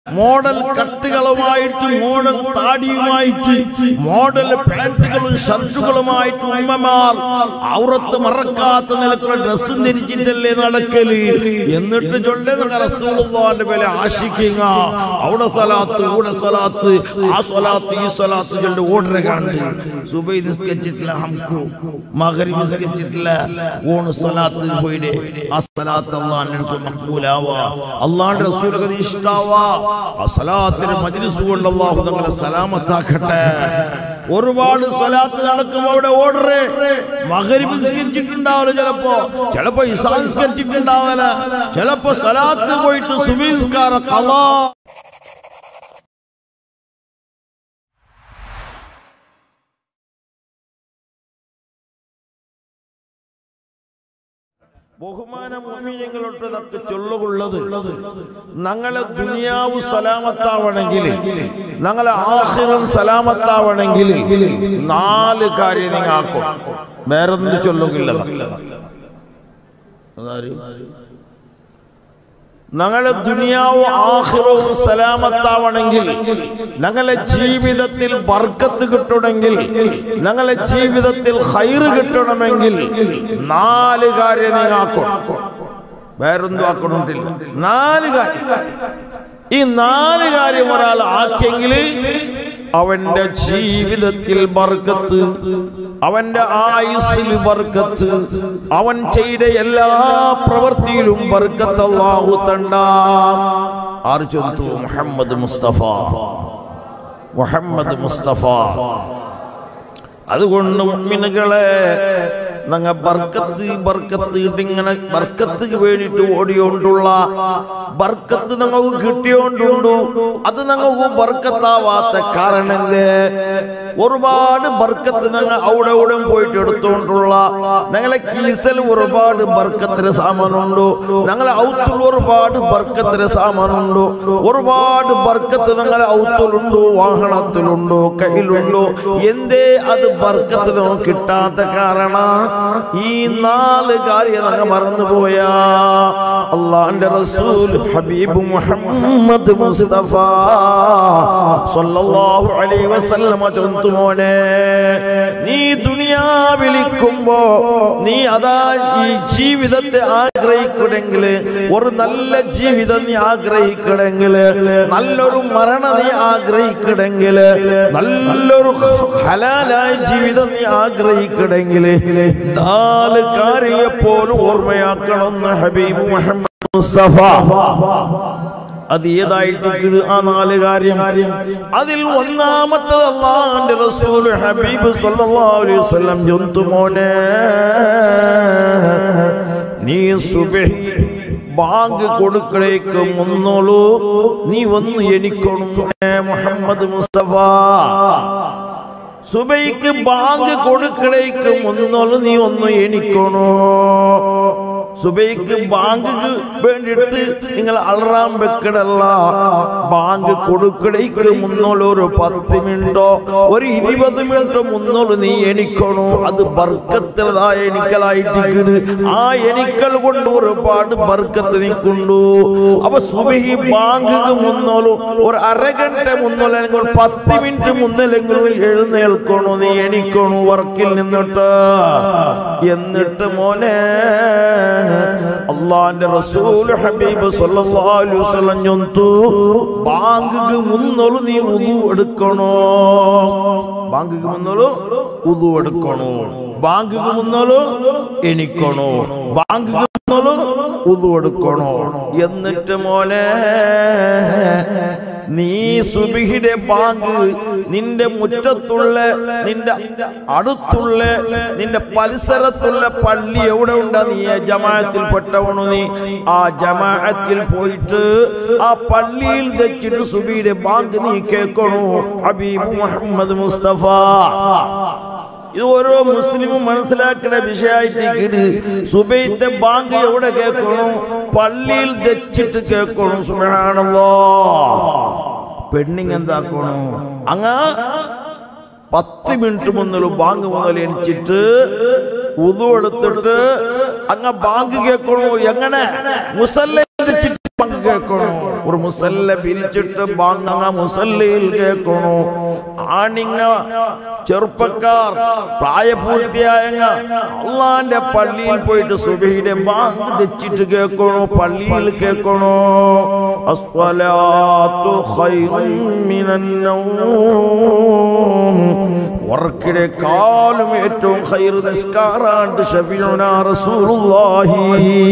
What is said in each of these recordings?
Model കട്ടുകളുമായിട്ട് model താടിയുമായിട്ട് model പാന്റുകളും ഷർട്ടുകളുമായിട്ട് ഉമ്മമാർ ഔറത്ത് മറക്കാത്ത നിലക്കുള്ള ഡ്രസ്സും ധരിച്ചിട്ടല്ലേ നടക്കല് എന്നിട്ട് ചൊല്ലുന്ന റസൂലുള്ളാന്റെ പേരെ ആശിക്കുക അവിടെ സ്വലാത്ത് ഇവിടെ സ്വലാത്ത് ആ സ്വലാത്ത് ഈ സ്വലാത്ത് ചൊല്ലി ഓർഡർ കണ്ട് സുബൈ നിസ്കരിച്ചിട്ടില്ല ഹംകു മകരി നിസ്കരിച്ചിട്ടില്ല ഊണ് സ്വലാത്ത് പോയിടെ ആ സ്വലാത്ത് അള്ളാന്റെ അടുത്ത് മക്ബൂലാവാ അള്ളാന്റെ റസൂലൊക്കെ ഇഷ്ടാവാ ആ സ്വലാത്തിന് മജ്ലിസ് കൊണ്ട് അള്ളാഹു തങ്ങളെ സലാമത്താക്കട്ടെ ഒരുപാട് സ്വലാത്ത് നടക്കുമ്പോ അവിടെ ഓർഡർ മകരി നിസ്കരിച്ചിട്ടുണ്ടാവില്ല ചിലപ്പോ ചിലപ്പോ ഇസാ നിസ്കരിച്ചിട്ടുണ്ടാവില്ല ചിലപ്പോ സ്വലാത്ത് പോയിട്ട് സുബീസ്കാര കലാ ബഹുമാന മോമിനികളൊട്ട് നമുക്ക് ചൊല്ലുകൊള്ളത് ഞങ്ങളെ ദുനിയാവ് സലാമത്താവണമെങ്കിൽ ഞങ്ങളെ ആഹിറം സലാമത്താവണമെങ്കിൽ നാല് കാര്യം നിങ്ങൾ ആക്കും വേറൊന്നും ചൊല്ലുകില്ല ഞങ്ങളെ ദുനിയാവും ആഹിറവും സലാമത്താവണമെങ്കിൽ ഞങ്ങളെ ജീവിതത്തിൽ ബർക്കത്ത് കിട്ടണമെങ്കിൽ ഞങ്ങളെ ജീവിതത്തിൽ ഹൈറ് കിട്ടണമെങ്കിൽ നാല് കാര്യം നീ ആക്കണം വേറൊന്നും ആക്കണമെന്നില്ല നാല് കാര്യം ഈ നാല് കാര്യം ഒരാൾ ആക്കിയെങ്കിൽ അവന്റെ ജീവിതത്തിൽ ബർക്കത്ത് അവന്റെ ആയുസ്സിൽ ബർക്കത്ത് അവൻ ചെയ്ത എല്ലാ പ്രവൃത്തിയിലും ബർക്കത്ത് അല്ലാഹു തണ്ടാം ആര് ചൊന്തു മുഹമ്മദ് മുസ്തഫ മുഹമ്മദ് മുസ്തഫ അതുകൊണ്ട് മുഅ്മിനുകളെ ഞങ്ങ ബർക്കത്ത് ബർക്കത്ത് ഇങ്ങനെ ബർക്കത്ത് വേണ്ടിയിട്ട് ഓടിയോണ്ടുള്ള ബർക്കത്ത് നമുക്ക് കിട്ടിയോണ്ടുണ്ടു അത് ഞങ്ങൾക്ക് ബർക്കത്താവാത്ത കാരണം എന്തേ ഒരുപാട് ബർക്കത്ത് ഞങ്ങൾ അവിടെ അവിടെ പോയിട്ട് എടുത്തോണ്ടുള്ള ഞങ്ങളെ കീസൽ ഒരുപാട് ബർക്കത്തിന് സാമാനുണ്ടോ ഞങ്ങളെ ഔത്തിൽ ഒരുപാട് ബർക്കത്തിന് സാമാനുണ്ടോ ഒരുപാട് ബർക്കത്ത് ഞങ്ങളെ ഔത്തിലുണ്ടോ വാഹനത്തിലുണ്ടോ കയ്യിലുണ്ടോ എന്തേ അത് ബർക്കത്ത് നമുക്ക് കിട്ടാത്ത കാരണം ഈ നാല് കാര്യം ഞങ്ങൾ മറന്നുപോയാ അള്ളാന്റെ റസൂൽ ഹബീബ് മുഹമ്മദ് മുസ്തഫ സല്ലല്ലാഹു അലൈഹി വസല്ലമ ചൊന്തുമോനെ നീ ദുനിയാവിലിക്കുമ്പോ നീ അതാ ഈ ജീവിതത്തെ ആഗ്രഹിക്കണമെങ്കിൽ ഒരു നല്ല ജീവിതം നീ ആഗ്രഹിക്കണമെങ്കിൽ നല്ലൊരു മരണം നീ ആഗ്രഹിക്കണമെങ്കിൽ നല്ലൊരു ഹലാലായ ജീവിതം നീ ആഗ്രഹിക്കണമെങ്കിൽ നാല് കാര്യം എപ്പോഴും ഓർമ്മയാക്കണമെന്ന് ഹബീബ് മുഹമ്മദ് മുസ്തഫ അത് ഏതായിട്ട് ആ നാല് കാര്യം അതിൽ ഒന്നാമത്തത് അള്ളാന്റെ റസൂൽ ഹബീബ് സല്ലല്ലാഹു അലൈഹി വസല്ലം ജന്തു മോനെ നീ സുബഹി ബാങ്ക് കൊടുക്കലേക്ക് മുന്നോളൂ നീ വന്ന് എനിക്കൊണു മുഹമ്മദ് മുസ്തഫ സുബൈക്ക് ബാങ്ക് കൊടുക്കടേക്ക് മുന്നോളൂ നീ ഒന്ന് എനിക്കണോ സുബൈക്ക് ബാങ്ക് വേണ്ടിയിട്ട് നിങ്ങൾ അളറാൻ വെക്കടല്ല ബാങ്ക് കൊടുക്കടേക്ക് മുന്നോളൂ ഒരു പത്ത് മിനിറ്റോ ഒരു ഇരുപത് മിനിറ്റോ മുന്നോളൂ നീ എണിക്കണോ അത് ബർക്കത്തിലതായ എണിക്കലായിട്ട് ആ എണിക്കൽ കൊണ്ട് ഒരുപാട് ബർക്കത്ത് നിൽക്കുണ്ടു അപ്പൊ സുബഹി ബാങ്ക് മുന്നോളൂ ഒരു അരഗണ്ട മുന്നോളൂ അല്ലെങ്കിൽ ഒരു പത്ത് മിനിറ്റ് മുന്നിലെങ്കിലും എഴുന്നേൽക്കണോ നീ എണിക്കണോ വർക്കിൽ നിന്നിട്ട് എന്നിട്ട് മോനെ അള്ളാന്റെ റസൂൽ ഹബീബ് സല്ലല്ലാഹു അലൈഹി വസല്ലം ചൊന്തു ബാങ്കിക്ക് മുന്നോളു നീ ഉദു എടുക്കണോ ബാങ്കിക്ക് മുന്നോളു ഉദു എടുക്കണോ ബാങ്കിക്ക് മുന്നോളു എണിക്കണോ ബാങ്കിക്ക് മുന്നോളു ഉദു എടുക്കണോ എന്നിട്ട് മോനെ നീ സുബിഹിയുടെ ബാങ്ക് നിന്റെ മുറ്റത്തുള്ള നിന്റെ അടുത്തുള്ള നിന്റെ പരിസരത്തുള്ള പള്ളി എവിടെ ഉണ്ടാ നീ ജമാഅത്തിൽ പെട്ടവണു നീ ആ ജമാഅത്തിൽ പോയിട്ട് ആ പള്ളിയിൽ വെച്ചിട്ട് സുബിയുടെ ബാങ്ക് നീ കേൾക്കണു ഹബീബ് മുഹമ്മദ് മുസ്തഫ ഇത് ഓരോ മുസ്ലിമും മനസ്സിലാക്കുന്ന വിഷയമായിട്ട് സുബൈത്തെ ബാങ്ക് എവിടെ കേൾക്കണു പള്ളിയിൽ വെച്ചിട്ട് കേൾക്കണു സുബാണല്ലോ പെണ്ണിങ് എന്താക്കണു അങ്ങ പത്ത് മിനിറ്റ് മുതൽ ബാങ്ക് മുതൽ എണിച്ചിട്ട് ഉതു എടുത്തിട്ട് അങ്ങ ബാങ്ക് കേൾക്കണു എങ്ങനെ മുസല്ല വെച്ചിട്ട് ബാങ്ക് കേൾക്കണോ ഒരു മുസല്ല പിരിച്ചിട്ട് ബാങ്ങ മുസല്ലയിൽ കേൾക്കണോ ആണിങ്ങ ചെറുപ്പക്കാർ പ്രായപൂർത്തിയായങ്ങ അള്ളാന്റെ പള്ളിയിൽ പോയിട്ട് സുബഹിയുടെ ബാങ്ക് തെച്ചിട്ട് കേൾക്കണോ പള്ളിയിൽ കേൾക്കണോ അസ്വലാത്തു ഖൈറും മിനൻ നൗം ഉറക്കിടെ കാലും ഏറ്റവും ഖൈർ നിസ്കാറാണ്ട് ഷഫീഉന റസൂലുള്ളാഹി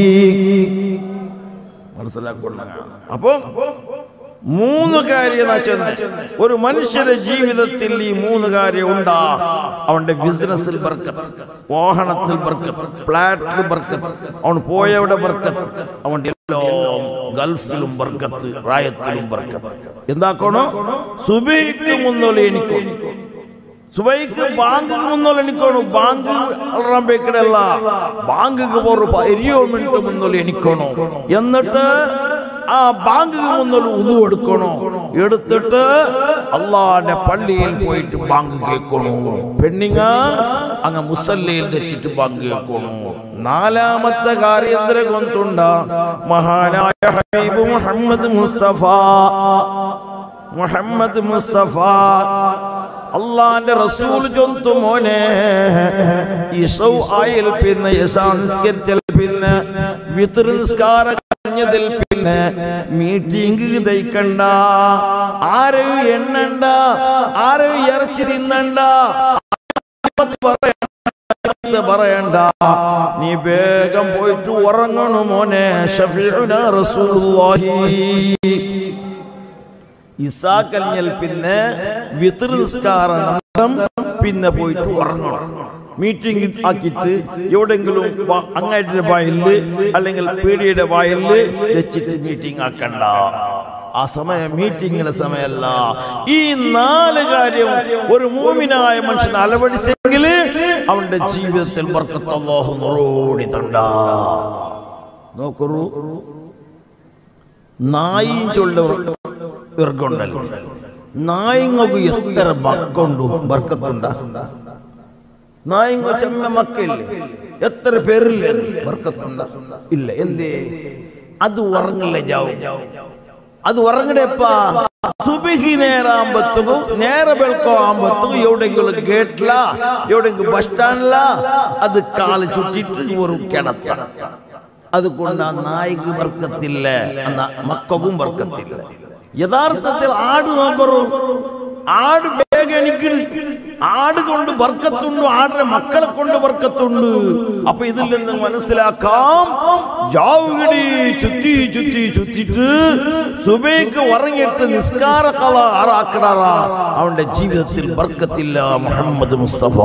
മനസ്സിലാക്കൊള്ളുക അപ്പൊ മൂന്ന് കാര്യം ചെന്ന് ഒരു മനുഷ്യന്റെ ജീവിതത്തിൽ ഈ മൂന്ന് കാര്യം ഉണ്ടാ അവന്റെ ബിസിനസ്സിൽ ബർക്കത്ത് വാഹനത്തിൽ ബർക്കത്ത് ഫ്ലാറ്റിൽ ബർക്കത്ത് അവൻ പോയവിടെ ബർക്കത്ത് അവന്റെ എല്ലാം ഗൾഫിലും ബർക്കത്ത് പ്രായത്തിലും ബർക്കത്ത് എന്താക്കണോ സുബൈക്ക് മുന്നോളി എനിക്കോ സുബൈക്ക് ബാങ്ക് മുന്നോളി എനിക്കോണു ബാങ്ക് അളറാൻ ಬೇಕಡಲ್ಲ ബാങ്കിക്ക് പോറ് പരിയോ മിനിറ്റ് മുന്നോളി എനിക്കോണു എന്നിട്ട് ആ ബാങ്കിക്ക് മുന്നോളി ഉതു എടുക്കണോ എടുത്തിട്ട് അള്ളാന്റെ പള്ളിയിൽ പോയിട്ട് ബാങ്ക് കേൾക്കണു പെണ്ണിങ്ങ അങ്ങ് മുസല്ലയിൽ തെച്ചിട്ട് ബാങ്ക് കേൾക്കണു നാലാമത്തെ കാര്യന്തര കൊന്തുണ്ട മഹാനായ ഹബീബ് മുഹമ്മദ് മുസ്തഫ മുഹമ്മദ് മുസ്തഫ അള്ളാന്റെ റസൂൽ ചൊന്തു മോനെ ഇസൗ ആയിൽ പിന്നെ യശാൻസ്കരിച്ചൽ പിന്നെ വിതൃ നിസ്കാര കഴിഞ്ഞതിൽ പിന്നെ മീറ്റിംഗ് തയ്ക്കണ്ട ആരെയും എണ്ണണ്ട ആരെയും ഇറച്ചി തിന്നണ്ട പറയണ്ട പറയണ്ട നീ വേഗം പോയിട്ട് ഉറങ്ങണു മോനെ ഷഫീഉന റസൂലുള്ളാഹി ഇസാക്കലിഞ്ഞൽ പിന്നെ വിതൃ നിസ്കാരം പിന്നെ പോയിട്ട് ഉറങ്ങണം മീറ്റിംഗ് ആക്കിയിട്ട് എവിടെങ്കിലും വ- അങ്ങാടിയുടെ വായില് അല്ലെങ്കിൽ പീടിയുടെ വായില് വെച്ചിട്ട് മീറ്റിംഗ് ആക്കണ്ട ആ സമയം മീറ്റിംഗിന്റെ സമയമല്ല ഈ നാല് കാര്യം ഒരു മൂമിനായ മനുഷ്യൻ അലവടിച്ചെങ്കിൽ അവന്റെ ജീവിതത്തിൽ ബർക്കത്ത് അല്ലാഹു നുറോടി തണ്ട നോക്കൂ നായും ചൊല്ല ഇറക്കുണ്ടല്ലോ നായിങ്ങക്ക് എത്ര മക്കുണ്ടു ബർക്കത്തുണ്ട നായിങ്ങ ചെമ്മ മക്കില്ലേ എത്ര പേരില്ലേ ബർക്കത്തുണ്ട ഇല്ല എന്തേ അത് ഉറങ്ങില്ല ജാവും അത് ഉറങ്ങടേപ്പാ സുബിഹി നേരാകുമ്പത്തുക്കും നേരെ ಬೆಳ್ಕೋ ആകുമ്പത്തുക്കും എവിടെങ്കിലും ഗേറ്റില എവിടെങ്കിലും ബസ് സ്റ്റാൻഡില അത് കാല് ചുറ്റിട്ട് ഒരു കിടത്ത അതുകൊണ്ട് ആ നായിക്ക് വർക്കത്തില്ല എന്ന മക്കവും വർക്കത്തില്ല യഥാർത്ഥത്തിൽ ആട് നോക്കറു ആട് വേഗം എണിക്കണ് ആട് കൊണ്ട് വർക്കത്തുണ്ട് ആടിന്റെ മക്കളെ കൊണ്ട് വർക്കത്തുണ്ട് അപ്പൊ ഇതിൽ നിന്ന് മനസ്സിലാക്കാം ജാവുകടി ചുറ്റി ചുറ്റി ചുറ്റിട്ട് സുബൈക്ക് ഉറങ്ങിയിട്ട് നിസ്കാര കല ആറാക്കടാറാ അവന്റെ ജീവിതത്തിൽ വർക്കത്തില്ല മുഹമ്മദ് മുസ്തഫ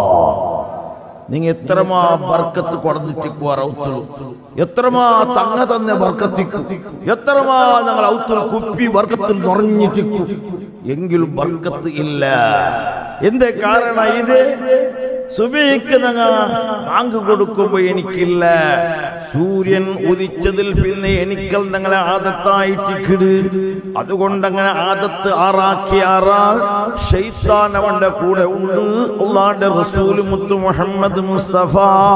നിങ്ങൾ എത്രമാ ബർക്കത്ത് കൊടന്നിട്ടിക്കു റൗത്തുള്ളൂ എത്രമാ തങ്ങ തന്നെ ബർക്കത്തിക്കു എത്രമാ ഞങ്ങൾ ഔത്തുൽ കുപ്പി ബർക്കത്തിൽ നിറഞ്ഞിട്ടിക്കു എങ്കിലും ബർക്കത്ത് ഇല്ല എന്തേ കാരണ ഇത് സുബൈക്ക് ഞങ്ങ ബാങ്ക് കൊടുക്കുമ്പോ എനിക്കില്ല സൂര്യൻ ഉദിച്ചതിൽ പിന്നെ എനിക്കൽ ഞങ്ങളെ ആദത്തായിട്ട് കിട് അതുകൊണ്ട് അങ്ങനെ ആദത്ത് ആറാക്കി ആറാ ഷെയ്ത്താൻ അവന്റെ കൂടെ ഉണ്ട് അള്ളാന്റെ റസൂൽ മുത്തു മുഹമ്മദ് മുസ്തഫ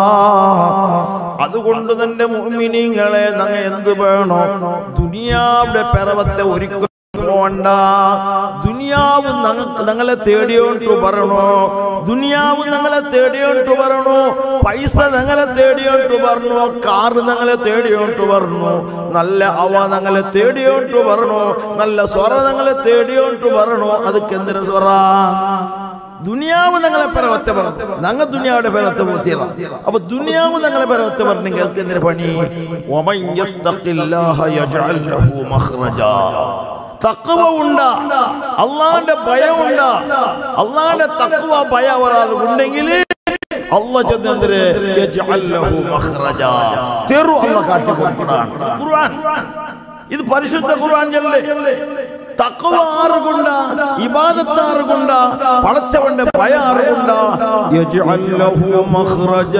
അതുകൊണ്ട് തന്നെ മുഅ്മിനീങ്ങളെ ഞങ്ങ എന്ത് വേണോ ദുനിയാവിടെ പിറവത്തെ ഒരിക്കലും പോണ്ട ദുനിയാവ് ഞങ്ങൾക്ക് ഞങ്ങളെ തേടിയോണ്ട് പറയണോ ദുനിയാവ് ഞങ്ങളെ തേടിയോണ്ട് പറയണോ പൈസ ഞങ്ങളെ തേടിയോണ്ട് പറഞ്ഞു കാറ് ഞങ്ങളെ തേടിയോണ്ട് പറഞ്ഞു നല്ല അവ ഞങ്ങളെ തേടിയോണ്ട് പറഞ്ഞു നല്ല സ്വറ ഞങ്ങളെ തേടിയോണ്ട് പറഞ്ഞു അതൊക്കെ എന്തിനു സ്വറ ദുനിയാവ് ഞങ്ങളെ പിറവത്തെ പറഞ്ഞു ഞങ്ങൾ ദുനിയാവിടെ പിറവത്തെ പോത്തിയറ അപ്പൊ ദുനിയാവ് ഞങ്ങളെ പിറവത്തെ പറഞ്ഞു നിങ്ങൾക്ക് എന്തിനു പണി വമൻ യത്തഖില്ലാഹ യജ്അൽ ലഹു മഖ്റജാ തക്കവ ഉണ്ട് അള്ളാന്റെ ഭയം ഉണ്ട് അള്ളാന്റെ തക്കവ ഭയം ഒരാൾ ഉണ്ടെങ്കിൽ അല്ല ചെന്നെന്തിര് യജ്അൽ ലഹു മഖ്റജ തെറു അല്ല കാട്ടി കൊടുക്കണം ഖുർആൻ ഇത് പരിശുദ്ധ ഖുർആൻ ചൊല്ലേ തക്കവ ആറുകൊണ്ട ഇബാദത്ത് ആറുകൊണ്ട പടച്ചവന്റെ ഭയ ആറുകൊണ്ട യജ്അൽ ലഹു മഖ്റജ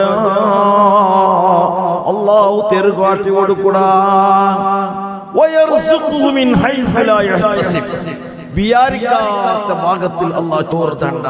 അല്ലാഹു തെറു കാട്ടി കൊടുക്കടാ വയർസുഖുഹു മിൻ ഹൈഥു ലാ യഹ്തസിബ് വിചാരിക്കാത്ത ഭാഗത്തിൽ അള്ളാഹ് ചോറ് തണ്ട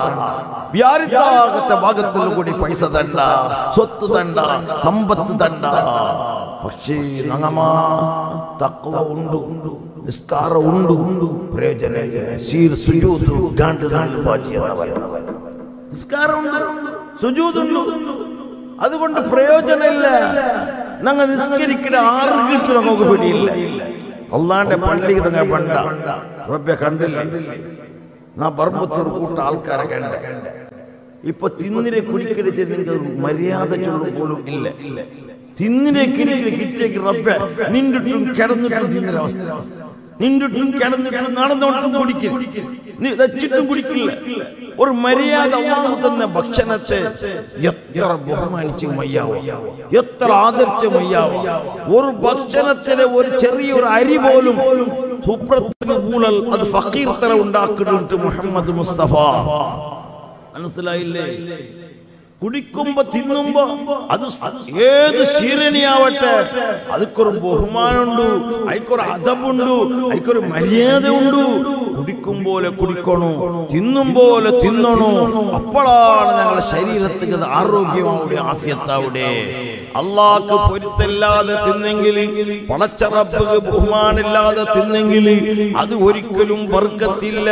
വിചാരിക്കാത്ത ഭാഗത്തിൽ കൂടി പൈസ തണ്ട സ്വത്ത് തണ്ട സമ്പത്ത് തണ്ട പക്ഷേ നങ്ങമാ തക്വ ഉണ്ട് നിസ്കാര ഉണ്ട് പ്രയോജന സീർ സുജൂദ് ഗാണ്ട് ബാജി എന്ന് പറയുന്നത് നിസ്കാരമുണ്ട് സുജൂതുണ്ട് അതുകൊണ്ട് പ്രയോജനമില്ല ഞങ്ങൾ നിസ്കരിക്കുന്ന ആറ് കിട്ടും നമുക്ക് പിടിയില്ല അള്ളാന്റെ പള്ളി നിങ്ങൾ പണ്ട റബ്ബെ കണ്ടില്ല നാ പറമ്പത്തൂർ കൂട്ട ആൾക്കാരെ കണ്ട ഇപ്പൊ തിന്നിരെ കുടിക്കടിച്ച് നിങ്ങൾക്ക് മര്യാദ പോലും ഇല്ല തിന്നിരെ കിടിക്കല് കിട്ടിയേക്ക് റബ്ബെ നിന്നിട്ടും കിടന്നിട്ടും തിന്നൊരവസ്ഥ നിന്നിട്ടും കിടന്നിട്ടും നടന്നോണ്ടും കുടിക്കും നീ വെച്ചിട്ടും കുടിക്കില്ല ഒരു മര്യാദ അള്ളാഹു തന്ന ഭക്ഷണത്തെ എത്ര ബഹുമാനിച്ച് മയ്യാവോ എത്ര ആദരിച്ച് മയ്യാവോ ഒരു ഭക്ഷണത്തിന് ഒരു ചെറിയൊരു അരി പോലും സുപ്രത്യേക ഊഴൽ അത് ഫക്കീർ തല ഉണ്ടാക്കുന്നുണ്ട് മുഹമ്മദ് മുസ്തഫ മനസ്സിലായില്ലേ കുടിക്കുമ്പോ തിന്നുമ്പോ അത് ഏത് ശീലനിയാവട്ടെ അതൊക്കൊരു ബഹുമാനമുണ്ട് അതിക്കൊരു അതമുണ്ട് അതിക്കൊരു മര്യാദ ഉണ്ട് കുടിക്കും പോലെ കുടിക്കണോ തിന്നും പോലെ തിന്നണോ അപ്പോഴാണ് ഞങ്ങളുടെ ശരീരത്തിന് അത് ആരോഗ്യമാവിടെ ആഫ്യത്താവിടെ അള്ളാക്ക് പൊരുത്തല്ലാതെ തിന്നെങ്കിൽ പടച്ചറപ്പ് ബഹുമാനില്ലാതെ തിന്നെങ്കിൽ അത് ഒരിക്കലും വർക്കത്തില്ല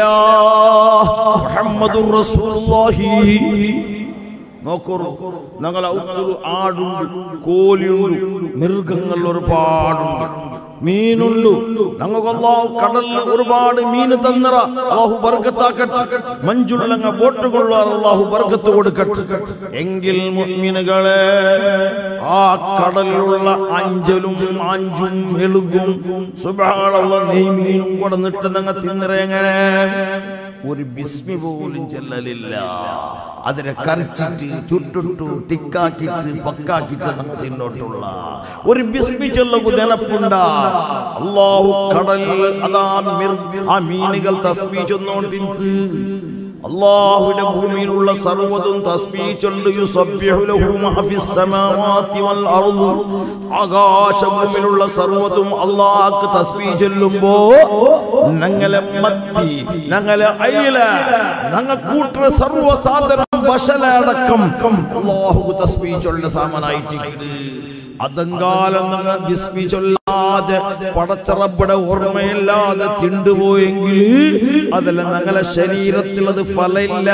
മുഹമ്മദുർ റസൂലുള്ളാഹി നോക്കൂ ഞങ്ങൾ ഒത്തിരി ആടുണ്ട് കോലിയുണ്ട് മൃഗങ്ങൾ ഒരുപാടുണ്ട് മീനുണ്ട് ഞങ്ങൾക്ക് അള്ളാഹു കടലിൽ ഒരുപാട് മീന് തന്നറ അള്ളാഹു ബർക്കത്താക്കട്ടെ മഞ്ചുള്ളങ്ങ ബോട്ട് കൊള്ളുവാർ അള്ളാഹു ബർക്കത്ത് കൊടുക്കട്ടെ എങ്കിൽ മുഅ്മിനുകളെ ആ കടലിലുള്ള അഞ്ചലും അഞ്ചും മെളുകും സുബാനുള്ള നെയ്മീനും കൊടുന്നിട്ട് ഞങ്ങൾ തിന്നറ എങ്ങനെ ഒരു ബിസ്മി പോലും ചെല്ലലില്ല അതിനെ കരച്ചിട്ട് ചുട്ടിട്ടു ടിക്കാക്കിട്ട് പക്കാക്കിട്ട് നമ്മൾ തിന്നോട്ടുള്ള ഒരു ബിസ്മി ചൊല്ലു നിലപ്പുണ്ട അള്ളാഹു കടലിൽ അതാ മിർ- ആ മീനുകൾ തസ്മി ചൊന്നോണ്ടിന്ത് അള്ളാഹുവിന്റെ ഭൂമിയിലുള്ള സർവ്വതും തസ്ബീ ചൊല്ലു യുസബ്ബിഹു ലഹു മാ ഫിസ് സമാവാതി വൽ അർദ് ആകാശഭൂമിയിലുള്ള സർവ്വതും അള്ളാഹ്ക്ക് തസ്ബീ ചൊല്ലുമ്പോ ഞങ്ങളെ മത്തി ഞങ്ങളെ അയില ഞങ്ങൾ കൂട്ടുന്ന സർവ്വ സാധനം വശലടക്കം അള്ളാഹു തസ്ബീ ചൊല്ലുന്ന സാമനായിട്ടുണ്ട് അതെങ്കാലം നിങ്ങൾ വിസ്മി ചൊല്ലാതെ പടച്ചറബടെ ഓർമ്മയില്ലാതെ തിണ്ടുപോയെങ്കിൽ അതല്ല ഞങ്ങളെ ശരീരത്തിൽ അത് ഫലമില്ല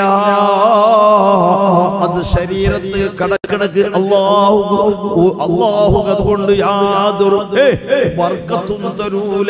അത് ശരീരത്തിൽ കടക്കിടക്ക് അള്ളാഹു അള്ളാഹു അതുകൊണ്ട് യാതൊരു വർക്കത്തും തരൂല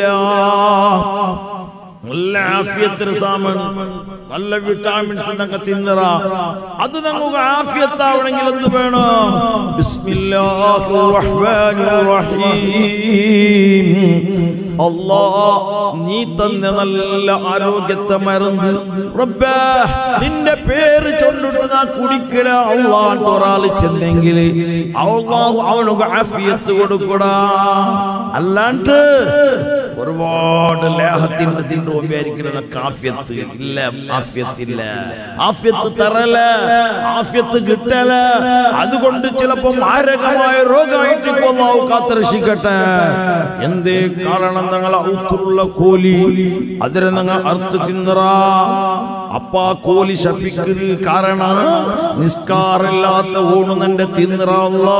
നല്ല ആഫിയത്തിന് സാമൻ നല്ല വിറ്റാമിൻസ് ഞങ്ങൾ തിന്നറ അത് ഞങ്ങൾക്ക് ആഫിയത്താവണമെങ്കിൽ എന്ത് വേണം ബിസ്മില്ലാഹിർ റഹ്മാനിർ റഹീം അല്ലാ നീ തന്ന നല്ല ആരോഗ്യത്തെ മരുന്ന് റബ്ബേ നിന്റെ പേര് ചൊല്ലിട്ട് നാ കുടിക്കട അള്ളാണ്ട് ഒരാൾ ചെന്നെങ്കിൽ അള്ളാഹു അവനക്ക് ആഫിയത്ത് കൊടുക്കടാ അല്ലാണ്ട് ഒരുപാട് ലേഹത്തിന്റെ തിണ്ട് ഉപയോഗിക്കുന്നത് കാഫ്യത്ത് ഇല്ല ആഫ്യത്തില്ല ആഫ്യത്ത് തരല ആഫ്യത്ത് കിട്ടല അതുകൊണ്ട് ചിലപ്പോ മാരകമായ രോഗമായിട്ട് കൊള്ളാവു കാത്തരക്ഷിക്കട്ടെ എന്തേ കാരണം ഞങ്ങൾ ഔത്തുള്ള കോലി അതിനെ ഞങ്ങൾ അർത്ഥ തിന്നറ അപ്പാ കോലി ശപിക്കല് കാരണം നിസ്കാറില്ലാത്ത ഊണ് നിന്റെ തിന്നറ അല്ലാ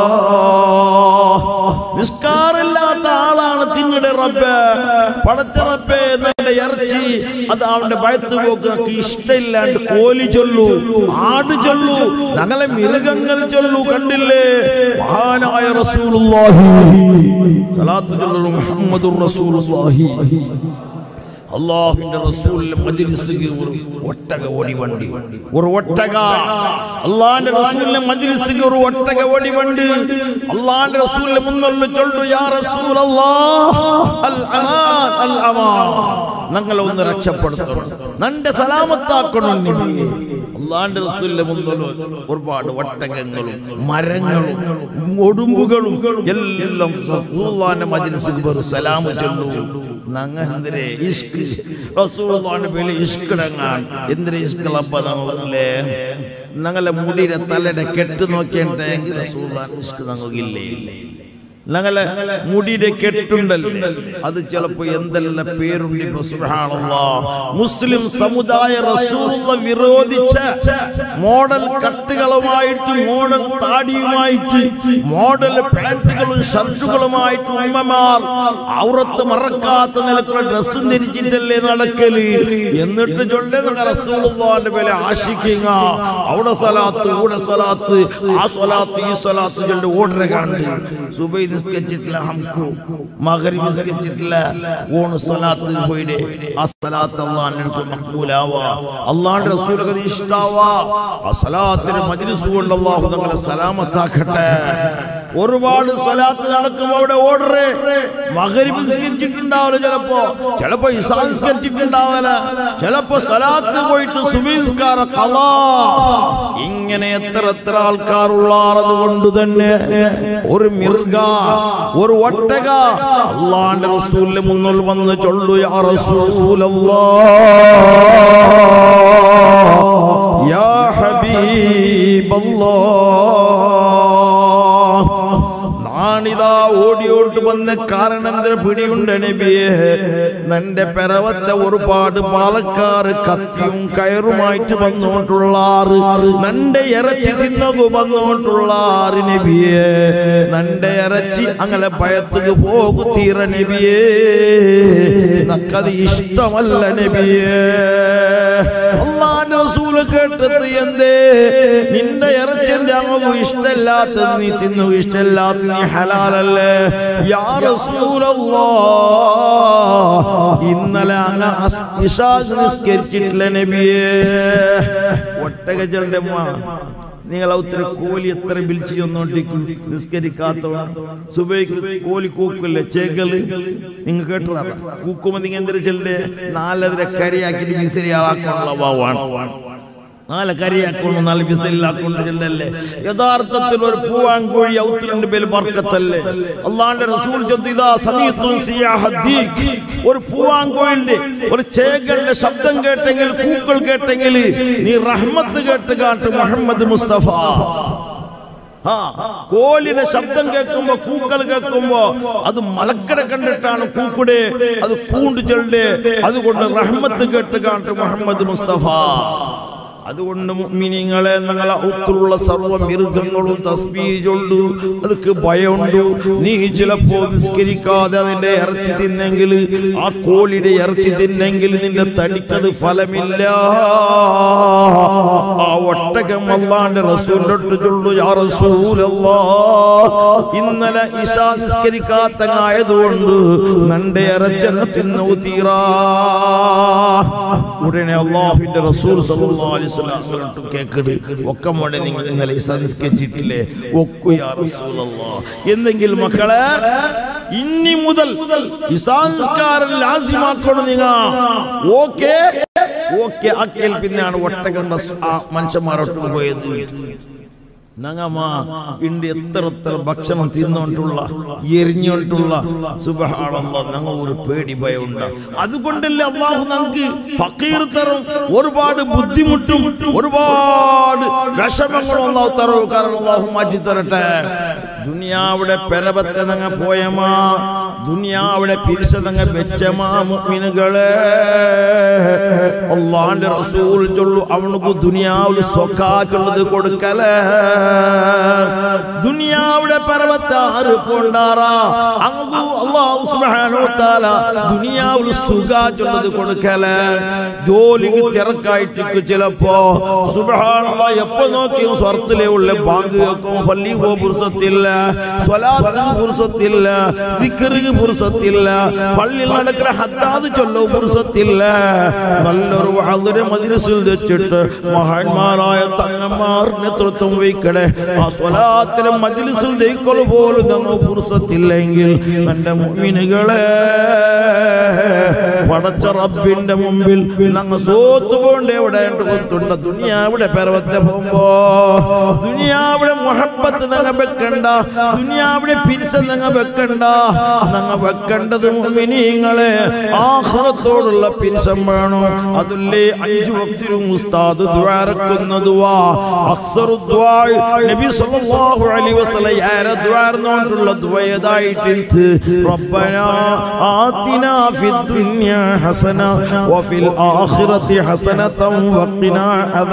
നിസ്കാറില്ലാത്ത ആളാണ് തിന്നിടെ റബ്ബ് പടച്ച റബ്ബേ നിന്റെ ഇറച്ചി അത് അവന്റെ ഭയത്ത് പോക്ക് നമുക്ക് ഇഷ്ടമില്ലാണ്ട് കോലി ചൊല്ലു ആട് ചൊല്ലു ഞങ്ങളെ മൃഗങ്ങൾ ചൊല്ലു കണ്ടില്ലേ മഹാനായ റസൂലുള്ളാഹി സലാത്തു ചൊല്ലു മുഹമ്മദുർ റസൂലുള്ളാഹി അള്ളാഹുവിന്റെ റസൂലിന്റെ മജ്ലിസിൽ ഒരു ഒട്ടക ഓടി വണ്ടി ഒരു ഒട്ടക അള്ളാഹിന്റെ റസൂലിന്റെ മജ്ലിസിൽ ഒരു ഒട്ടക ഓടി വണ്ടി അള്ളാഹിന്റെ റസൂലിന്റെ മുന്നുള്ള ചൊല്ലു യാ റസൂൽ അൽ അമാൻ അൽ അമാൻ ഞങ്ങളെ ഒന്ന് രക്ഷപ്പെടുത്തണം നന്റെ സലാമത്താക്കണം നബിയെ അള്ളാഹിന്റെ റസൂലിന്റെ മുന്നിൽ ഒരുപാട് ഒട്ടകങ്ങളും മരങ്ങളും ഒടുമ്പുകളും എല്ലാം റസൂലുള്ളാഹിന്റെ മജ്ലിസിൽ ഒരു സലാം ചൊല്ലു നങ്ങ എന്തിരെ ഇഷ്ക് റസൂലുള്ളാഹിന്റെ പേരിൽ ഇഷ്കിടങ്ങാൻ എന്തിരെ ഇഷ്കളപ്പ നമുക്കല്ലേ ഞങ്ങളെ മുടിയുടെ തലയുടെ കെട്ട് നോക്കിയിട്ടെങ്കിൽ റസൂലുള്ളാഹിന്റെ ഇഷ്ക് നമുക്കില്ലേ ഇല്ല ഞങ്ങളെ മുടിയുടെ കെട്ടുണ്ടല്ലേ അത് ചിലപ്പോ എന്തെല്ലാം പേരുണ്ട് ഇപ്പൊ സുബ്ഹാനല്ലാ. മുസ്ലിം സമുദായ റസൂലുള്ള വിരോധിച്ച മോഡൽ കട്ടുകളുമായിട്ട് മോഡൽ താടിയുമായിട്ട് മോഡൽ പാന്റുകളും ഷർട്ടുകളുമായിട്ട് ഉമ്മമാർ ഔറത്ത് മറക്കാത്ത നിലക്കുള്ള ഡ്രസ്സും ധരിച്ചിട്ടല്ലേ നടക്കല് എന്നിട്ട് ചൊല്ലുന്ന റസൂലുള്ളാന്റെ പേരെ ആശിക്കുക അവിടെ സ്വലാത്ത് ഇവിടെ സ്വലാത്ത് ആ സ്വലാത്ത് ഈ സ്വലാത്ത് ചൊല്ലി ഓർഡർ കണ്ട് സുബൈ നിസ്കരിച്ചിട്ടില്ല ഹംകു മകരി നിസ്കരിച്ചിട്ടില്ല ഊണ് സ്വലാത്ത് പോയിടെ ആ സ്വലാത്ത് അള്ളാന്റെ അടുത്ത് മക്ബൂലാവാ അള്ളാന്റെ റസൂലൊക്കെ ഇഷ്ടാവാ ആ സ്വലാത്തിന് മജ്ലിസ് കൊണ്ട് അള്ളാഹു നമ്മളെ സലാമത്താക്കട്ടെ ഒരുപാട് സ്വലാത്ത് നടക്കുമ്പോ അവിടെ ഓർഡർ മകരി നിസ്കരിച്ചിട്ടുണ്ടാവില്ല ചിലപ്പോ ചിലപ്പോ ഇസാ നിസ്കരിച്ചിട്ടുണ്ടാവില്ല ചിലപ്പോ സ്വലാത്ത് പോയിട്ട് സുബീസ്കാര കലാ ഇങ്ങനെ എത്ര എത്ര ആൾക്കാരുള്ളത് കൊണ്ട് തന്നെ ഒരു മിർഗ ഒരു ഒട്ടക അള്ളാന്റെ റസൂലിന്റെ മുന്നിൽ വന്ന് ചൊല്ലു യാ റസൂലല്ലാ യാ ഹബീബല്ലാ നാണിതാ ഓടിയോട്ട് വന്ന കാരണന്തര പിടിയുണ്ട് നബിയെ നന്റെ പെരവത്തെ ഒരുപാട് പാലക്കാർ കത്തിയും കയറുമായിട്ട് വന്നോട്ടുള്ള ആറ് നന്റെ ഇറച്ചി തിന്നതു വന്നോട്ടുള്ള ആറ് നബിയെ നന്റെ ഇറച്ചി അങ്ങനെ ഭയത്തുക പോകു തീര നബിയെ നക്കത് ഇഷ്ടമല്ല നബിയെ അള്ളാന്റെ റസൂല് കേട്ടത് എന്തേ നിന്റെ ഇറച്ചി ഞങ്ങൾക്ക് ഇഷ്ടമില്ലാത്തത് നീ തിന്നു ഇഷ്ടമില്ലാത്ത നീ ഹലാലല്ലേ യാ റസൂലല്ലാ ഇന്നലെ അങ്ങ് അസ്- ഇശാഖ് നിസ്കരിച്ചിട്ടില്ല നബിയേ ഒട്ടകച്ചന്റെ നിങ്ങൾ ഒത്തിരി കോലി എത്ര വിളിച്ച് ഒന്നോട്ടിക്കും നിസ്കരിക്കാത്തവണ് സുബൈക്ക് കോലി കൂക്കില്ലേ ചേകല് നിങ്ങൾ കേട്ടതാണ് കൂക്കുമ്പോ നിങ്ങൾ എന്തൊരു ചെല്ലേ നാലതിരെ കരിയാക്കിട്ട് മിസരിയാക്കാനുള്ള ഭാവമാണ് നാല് കരിയാക്കുന്നു നാല് ബിസലിലാക്കൊണ്ട് ചെല്ലല്ലേ യഥാർത്ഥത്തിൽ ഒരു പൂവാൻകോഴി ഔത്തിലിന്റെ പേര് ബർക്കത്തല്ലേ അള്ളാന്റെ റസൂൽ ചൊല്ലുന്നു, ഇതാ സമീത്തുൻ സിയാഹ ദീഖ്. ഒരു പൂവാൻകോഴിന്റെ ഒരു ചേകളുടെ ശബ്ദം കേട്ടെങ്കിൽ പൂക്കൾ കേട്ടെങ്കിൽ നീ റഹ്മത്ത് കേട്ട് കാട്ട് മുഹമ്മദ് മുസ്തഫ ആ കോലിയുടെ ശബ്ദം കേൾക്കുമ്പോ കൂക്കൽ കേൾക്കുമ്പോ അത് മലക്കര കണ്ടിട്ടാണ് കൂക്കുടെ അത് കൂണ്ടു ചെല്ല് അതുകൊണ്ട് റഹ്മത്ത് കേട്ട് കാട്ട് മുഹമ്മദ് മുസ്തഫ അതുകൊണ്ട് മുഅ്മിനീങ്ങളെ ഞങ്ങളെ ഒത്തുള്ള സർവ്വ മൃഗങ്ങളും തസ്ബീജുണ്ട് അതൊക്കെ ഭയമുണ്ട് നീ ചിലപ്പോ നിസ്കരിക്കാതെ അതിന്റെ ഇറച്ചി തിന്നെങ്കിൽ ആ കോഴിയുടെ ഇറച്ചി തിന്നെങ്കിൽ നിന്റെ തടിക്കത് ഫലമില്ല ആ ഒട്ടകം അള്ളാന്റെ റസൂലിനോട്ട് ചൊല്ലു യാ റസൂലല്ലാ ഇന്നലെ ഇശാ നിസ്കരിക്കാത്ത ആയതുകൊണ്ട് നന്റെ ഇറച്ചങ്ങ് തിന്നു തീരാ ഉടനെ അള്ളാഹുവിന്റെ റസൂൽ സല്ലല്ലാഹു അലൈഹി വസല്ലം അങ്ങോട്ട് കേക്കട് ഒക്കെ മോനെ നിങ്ങൾ ഇന്നലെ ഇശാ നിസ്കരിച്ചിട്ടില്ലേ ഒക്കു യാ റസൂലല്ലാ എന്നെങ്കിൽ മക്കളെ ഇനി മുതൽ ഇശാ നിസ്കാരം ലാസിമാക്കണം നിങ്ങൾ ഓക്കെ ഓക്കെ അക്കൽ പിന്നെയാണ് ഒട്ടകണ്ട ആ മനുഷ്യന്മാരോട്ട് പോയത് നങ്ങമ്മ ഇണ്ട് എത്ര എത്ര ഭക്ഷണം തിന്നോണ്ടുള്ള എരിഞ്ഞോണ്ടുള്ള സുബഹാണല്ല ഞങ്ങൾ ഒരു പേടി ഭയമുണ്ട് അതുകൊണ്ടല്ലേ അള്ളാഹു നമുക്ക് ഫക്കീർ തരും ഒരുപാട് ബുദ്ധിമുട്ടും ഒരുപാട് വിഷമങ്ങളും അള്ളാഹു തരും കാരണം അള്ളാഹു മാറ്റി തരട്ടെ ദുനിയാവിടെ പെരപത്തെ നങ്ങ പോയമാ ദുനിയാവിടെ പിരിച്ചതങ്ങ വെച്ചമാ മുഅ്മിനുകളെ അള്ളാന്റെ റസൂൽ ചൊല്ലു അവനക്ക് ദുനിയാവിൽ സ്വക്കാക്കുള്ളത് കൊടുക്കലേ ദുനിയാവിടെ പരവത്തെ ആറ് കൊണ്ടാറാ അങ്ങു അള്ളാഹു സുബ്ഹാനഹു വ തആല ദുനിയാവിൽ സുഖാച്ചുള്ളത് കൊടുക്കലേ ജോലിക്ക് തിരക്കായിട്ട് ചിലപ്പോ സുബ്ഹാനല്ലാഹ് എപ്പോ നോക്കിയും സ്വർത്തിലേ ഉള്ള ബാങ്ക് കേൾക്കും പള്ളി പോ പുരുഷത്തില്ല സ്വലാത്ത് പുരുഷത്തില്ല ദിക്റിക്ക് പുരുഷത്തില്ല പള്ളിയിൽ നടക്കുന്ന ഹദ്ദാദ് ചൊല്ലോ പുരുഷത്തില്ല നല്ലൊരു വളരെ മജ്ലിസിൽ വെച്ചിട്ട് മഹാന്മാരായ തങ്ങന്മാർ നേതൃത്വം വഹിക്കണേ ആ സ്വലാത്തിലെ മജ്ലിസിൽ ദൈക്കൊല പോലും തങ്ങ പുരുഷത്തില്ലെങ്കിൽ തന്റെ മുഅ്മിനുകളെ പടച്ച റബ്ബിന്റെ മുമ്പിൽ ഞങ്ങൾ സോത്ത് പോണ്ട് എവിടെ കൊത്തുണ്ട ദുനിയാവിടെ പർവത്തെ പോകുമ്പോ ദുനിയാവിടെ മുഹബത്ത് ഞങ്ങ വെക്കണ്ട ദുനിയാവിടെ പിരിച്ച ഞങ്ങ വെക്കണ്ട നിങ്ങൾ വെക്കേണ്ടത് മുഅ്മിനീങ്ങളെ ആഖിറത്തോടുള്ള പിരിശം വേണം അതല്ലേ അഞ്ചു വക്തിലും ഉസ്താദ് ദ്വാരക്കുന്ന ദുആ അക്സറു ദുആ നബി സല്ലല്ലാഹു അലൈഹി വസല്ലം ഏറെ ദ്വാരന്നോണ്ടുള്ള ദുആ ഏതായിട്ട് റബ്ബന ആതിനാ ഫിദ് ദുനിയാ ഹസന വഫിൽ ആഖിറതി ഹസനതൻ വഖിനാ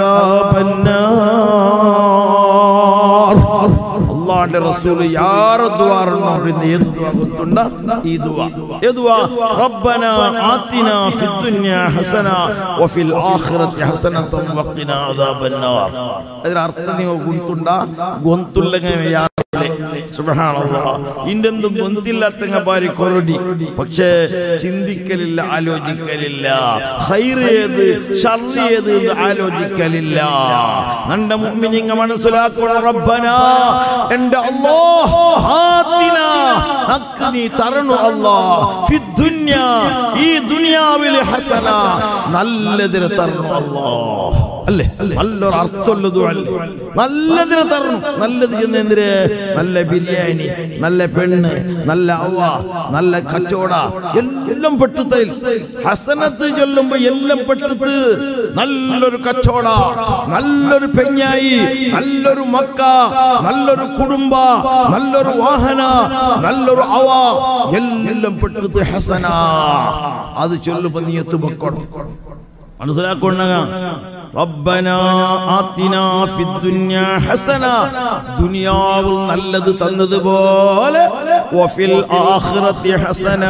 അദാബന്നാർ അള്ളാന്റെ റസൂല് യാറ് ദ്വാറിനോട് ഏത് ദ്വാ ಗೊತ್ತುಂಡ ಈ ದುವಾ ಏ ದುವಾ ರಬ್ಬನ ಆತಿನಾ ಫಿ ದುನ್ಯಾ ಹಸನ ವಫಿಲ್ ಆಖಿರತಿ ಹಸನತಂ ವಖಿನಾ ಅದಾಬನ್ನಾರ್ ಅದರ ಅರ್ಥ ನೀವು ಗೊತ್ತುಂಡ ಗೊಂತುಲ್ಲಗೆ ಯಾರಲೆ സുബ്ഹാനല്ലാഹ് ഇന്റെന്തും ഗൊന്തില്ലാത്തങ്ങ ബാരി കൊറടി പക്ഷേ ചിന്തിക്കലില്ല ആലോചിക്കലില്ല ഹൈറ് ഏത് ഷർറ് ഏത് എന്ന് ആലോചിക്കലില്ല നന്റെ മുമ്പിനിങ്ങ മനസ്സിലാക്കണം റബ്ബന എന്റെ അല്ലാഹ് ആതിനാ ഹക്ക് നീ തരണു അല്ലാഹ് ഫിദ്ദുന്യ ഈ ദുനിയാവിൽ ഹസന നല്ലതിനെ തരണു അല്ലാഹ് അല്ലേ നല്ലൊരു അർത്ഥമുള്ളത് അല്ലേ നല്ലതിനെ തരണം നല്ലത് ചെന്ന് എന്തിന് നല്ല ബിരിയാണി നല്ല പെണ്ണ് നല്ല അവ നല്ല കച്ചോട എല്ലാം പെട്ടുത്തയിൽ ഹസനത്ത് ചൊല്ലുമ്പോ എല്ലാം പെട്ടുത്ത് നല്ലൊരു കച്ചോട നല്ലൊരു പെഞ്ഞായി നല്ലൊരു മക്ക നല്ലൊരു കുടുംബ നല്ലൊരു വാഹന നല്ലൊരു അവ എല്ലാം പെട്ടുത്ത് ഹസന അത് ചൊല്ലുമ്പോ നീ എത്തു വെക്കണം മനസ്സിലാക്കൊണ്ടങ്ങ റബ്ബന ആത്തിനാ ഫിദ്ദുന്യാ ഹസന ദുനിയാവിൽ നല്ലത് തന്നതുപോലെ വഫിൽ ആഖിറതി ഹസന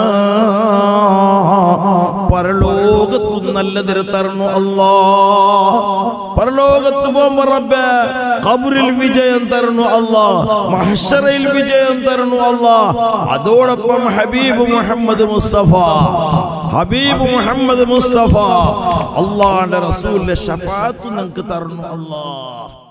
പരലോകത്തും നല്ലതിന് തരണു അല്ലാ പരലോകത്ത് പോകുമ്പോ റബ്ബേ ഖബറിൽ വിജയം തരണു അല്ലാ മഹ്ശറയിൽ വിജയം തരണു അല്ലാ അതോടൊപ്പം ഹബീബ് മുഹമ്മദ് മുസ്തഫ ഹബീബ് മുഹമ്മദ് മുസ്തഫ അള്ളാന്റെ റസൂലിന്റെ ഷഫാത്ത് നിങ്ങൾക്ക് തരണു അല്ലാ